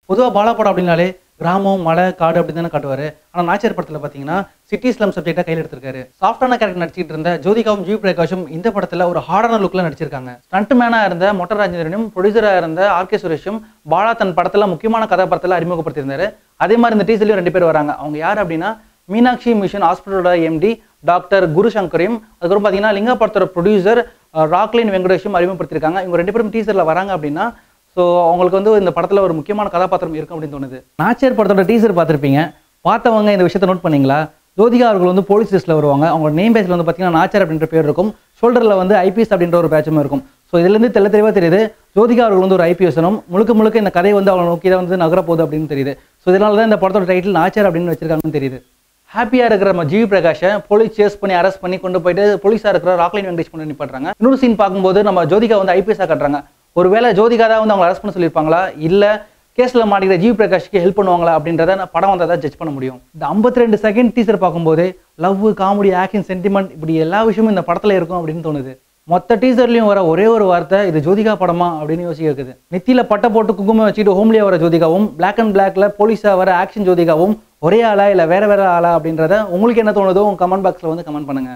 பொதுவாக பாலா படம் அப்படின்னாலே கிராமம் மலை காடு அப்படி தானே காட்டுவார் ஆனால் நாச்சியார் படத்தில் பார்த்தீங்கன்னா சிட்டி ஸ்லம் சப்ஜெக்டாக கையில் எடுத்திருக்காரு சாஃப்டான கேரக்டர் நடிச்சிட்டு இருந்த ஜோதிகாவும் ஜி பிரகாஷும் இந்த படத்தில் ஒரு ஹார்டான லுக்கில் நடிச்சிருக்காங்க ஸ்டண்ட் மேனாக இருந்த மொட்டர் ராஜேந்திரனும் ப்ரொடியூசராக இருந்த ஆர் கே சுரேஷும் பாலா தன் படத்தில் முக்கியமான கதாபாத்திரத்தில் அறிமுகப்படுத்தியிருந்தாரு அதே மாதிரி இந்த டீசர்லையும் ரெண்டு பேர் வராங்க அவங்க யார் அப்படின்னா மீனாட்சி மிஷன் ஹாஸ்பிட்டலோட எம்டி டாக்டர் குருசங்கரையும் அதுக்கப்புறம் பார்த்தீங்கன்னா லிங்கா படத்தோட ப்ரொடியூசர் ராக்லின் வெங்கடேஷும் அறிமுகப்படுத்தியிருக்காங்க இவங்க ரெண்டு பேரும் டீசரில் வராங்க அப்படின்னா ஸோ அவங்களுக்கு வந்து இந்த படத்தில் ஒரு முக்கியமான கதாபாத்திரம் இருக்கும் அப்படின்னு தோணுது நாச்சியார் படத்தோட டீசர் பார்த்துருப்பீங்க பார்த்தவங்க இந்த விஷயத்தை நோட் பண்ணீங்களா ஜோதிகா அவர்கள் வந்து போலீஸ் லிஸ்ட்டில் வருவாங்க அவங்களோட நேம் பேஜில் வந்து பார்த்தீங்கன்னா நாச்சியார் அப்படின்ற பேர் இருக்கும் ஷோல்டரில் வந்து ஐபிஎஸ் அப்படின்ற ஒரு பேட்சும் இருக்கும் ஸோ இதுலேருந்து தெள்ள தெளிவாக தெரியுது ஜோதிகா அவர்கள் வந்து ஒரு ஐபிஎஸ்னும் முழுக்க முழுக்க இந்த கதை வந்து அவங்களை நோக்கி தான் வந்து நகர போகுது அப்படின்னு தெரியுது ஸோ இதனால தான் இந்த படத்தோட டைட்டில் நாச்சியார் அப்படின்னு வச்சிருக்காங்கன்னு தெரியுது ஹாப்பியாக இருக்கிற நம்ம ஜிவி பிரகாஷை போலீஸ் சேஸ் பண்ணி அரெஸ்ட் பண்ணி கொண்டு போயிட்டு போலீஸாக இருக்கிற ராக்லைன் வெங்கடேஷ் கொண்டு நிப்பாட்டுறாங்க இன்னொரு சீன் பார்க்கும்போது நம்ம ஜோதிகா வந்து ஐபிஎஸ்ஸாக கட்டுறாங்க ஒருவேளை ஜோதிகா தான் வந்து அவங்க அரெஸ்ட் பண்ண சொல்லியிருப்பாங்களா இல்லை கேஸில் மாட்டிக்கிற ஜிவி பிரகாஷ்க்கு ஹெல்ப் பண்ணுவாங்களா அப்படின்றத நான் படம் வந்தால் தான் ஜட்ஜ் பண்ண முடியும் இந்த 52 ரெண்டு செகண்ட் டீசர் பார்க்கும்போது லவ் காமெடி ஆக்ஷன் சென்டிமெண்ட் இப்படி எல்லா விஷயமும் இந்த படத்தில் இருக்கும் அப்படின்னு தோணுது மொத்த டீசர்லையும் வர ஒரே ஒரு வார்த்தை இது ஜோதிகா படமா அப்படின்னு யோசிக்க இருக்குது நெத்தியில பட்டை போட்டு குங்குமம் வச்சுட்டு ஹோம்லியா வர ஜோதிகாவும் பிளாக் அண்ட் பிளாக்ல போலீஸா வர ஆக்ஷன் ஜோதிகாவும் ஒரே ஆளா இல்ல வேற வேற ஆளா அப்படின்றத உங்களுக்கு என்ன தோணுதோ உங்க கமெண்ட் பாக்ஸ்ல வந்து கமெண்ட் பண்ணுங்க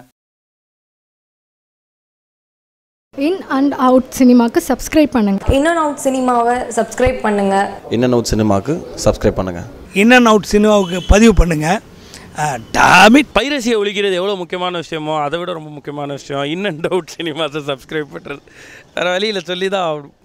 இன் அண்ட் அவுட் சினிமாக்கு சப்ஸ்கிரைப் பண்ணுங்கள் இன்னும் அவுட் சினிமாவை சப்ஸ்கிரைப் பண்ணுங்கள் இன்னன் அவுட் சினிமாவுக்கு சப்ஸ்கிரைப் பண்ணுங்கள் இன் அண்ட் அவுட் சினிமாவுக்கு பதிவு பண்ணுங்கள் டாமிட் பைரசியை ஒழிக்கிறது எவ்வளோ முக்கியமான விஷயமோ அதை விட ரொம்ப முக்கியமான விஷயம் இன் அண்ட் அவுட் சினிமாஸை சப்ஸ்கிரைப் பண்ணுறது வேறு வழியில் சொல்லி தான் ஆகணும்